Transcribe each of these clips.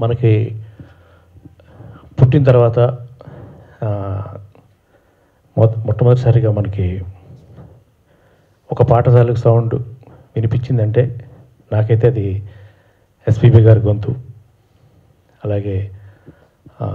మనకి పుట్టిన తర్వాత ఆ, మొ- మొట్టమొదటిసారిగా మనకి ఒక పాట తాలూకు సౌండ్ వినిపించిందంటే నాకైతే అది ఎస్పీబీ గారి గొంతు అలాగే ఆ,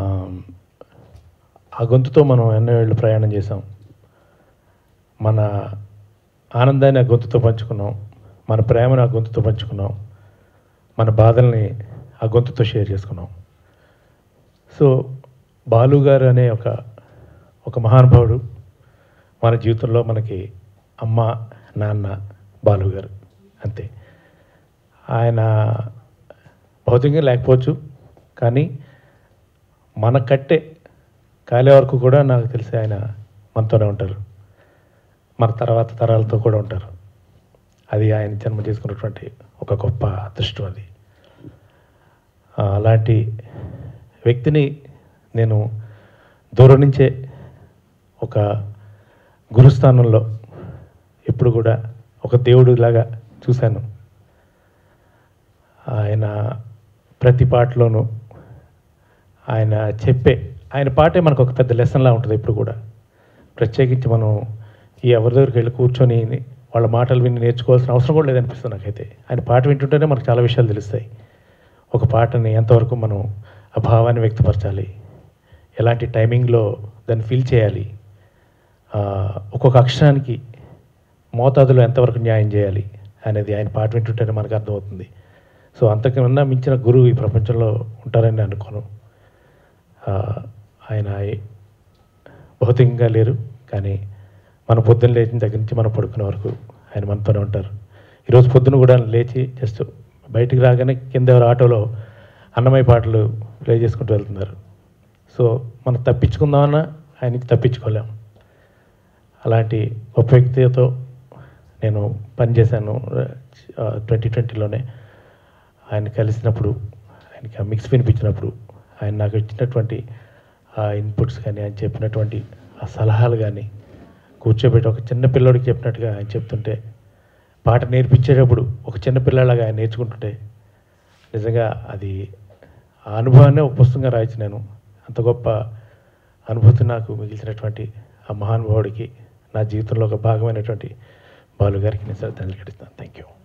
ఆ గొంతుతో మనం ఎన్నో ఏళ్ళు ప్రయాణం చేసాం మన ఆనందాన్ని ఆ గొంతుతో పంచుకున్నాం మన ప్రేమను ఆ గొంతుతో పంచుకున్నాం మన బాధల్ని ఆ గొంతుతో షేర్ చేసుకున్నాం సో బాలు గారు అనే ఒక ఒక మహానుభావుడు మన జీవితంలో మనకి అమ్మ నాన్న బాలు గారు అంతే ఆయన భౌతికంగా లేకపోవచ్చు కానీ మన కట్టే కాలే వరకు కూడా నాకు తెలిసి ఆయన మనతోనే ఉంటారు మన తర్వాత తరాలతో కూడా ఉంటారు అది ఆయన జన్మ చేసుకున్నటువంటి ఒక గొప్ప అదృష్టం అది ఆ, అలాంటి వ్యక్తిని నేను దూరం నుంచే ఒక గురుస్థానంలో ఎప్పుడు కూడా ఒక దేవుడిలాగా చూశాను ఆయన ప్రతి పాటలోనూ ఆయన చెప్పే ఆయన పాటే మనకు ఒక పెద్ద లెసన్లా ఉంటుంది ఇప్పుడు కూడా ప్రత్యేకించి మనం ఈ ఎవరి దగ్గరికి వెళ్ళి కూర్చొని వాళ్ళ మాటలు విని నేర్చుకోవాల్సిన అవసరం కూడా లేదనిపిస్తుంది నాకైతే ఆయన పాట వింటుంటేనే మనకు చాలా విషయాలు తెలుస్తాయి ఒక పాటని ఎంతవరకు మనం ఆ భావాన్ని వ్యక్తపరచాలి ఎలాంటి టైమింగ్లో దాన్ని ఫీల్ చేయాలి ఆ, ఒక్కొక్క అక్షరానికి మోతాదులో ఎంతవరకు న్యాయం చేయాలి అనేది ఆయన పాట వింటుంటేనే మనకు అర్థమవుతుంది సో అంతకన్నా మించిన గురువు ఈ ప్రపంచంలో ఉంటారని నేను అనుకోను ఆ, ఆయన భౌతికంగా లేరు కానీ మన పొద్దున్న లేచిన దగ్గర నుంచి మనం పడుకునే వరకు ఆయన మనతోనే ఉంటారు ఈరోజు పొద్దున కూడా లేచి జస్ట్ బయటికి రాగానే కింద ఎవరు ఆటోలో అన్నమయ్య పాటలు ప్లే చేసుకుంటూ వెళ్తున్నారు సో మనం తప్పించుకుందామన్నా ఆయనకి తప్పించుకోలేం అలాంటి గొప్ప వ్యక్తితో నేను పనిచేశాను ట్వంటీ ట్వంటీలోనే ఆయన కలిసినప్పుడు ఆయనకి ఆ మిక్స్ వినిపించినప్పుడు ఆయన నాకు ఇచ్చినటువంటి ఆ ఇన్పుట్స్ కానీ ఆయన చెప్పినటువంటి ఆ సలహాలు కానీ కూర్చోబెట్టి ఒక చిన్న పిల్లోడికి చెప్పినట్టుగా ఆయన చెప్తుంటే పాట నేర్పించేటప్పుడు ఒక చిన్న పిల్లలాగా ఆయన నేర్చుకుంటుంటే నిజంగా అది ఆ అనుభవాన్ని ఒక పుస్తకంగా రాయించి నేను అంత గొప్ప అనుభూతి నాకు మిగిల్చినటువంటి ఆ మహానుభావుడికి నా జీవితంలో ఒక భాగమైనటువంటి బాలు గారికి నేను శ్రద్ధాంజలి ఘటిస్తాను థ్యాంక్ యూ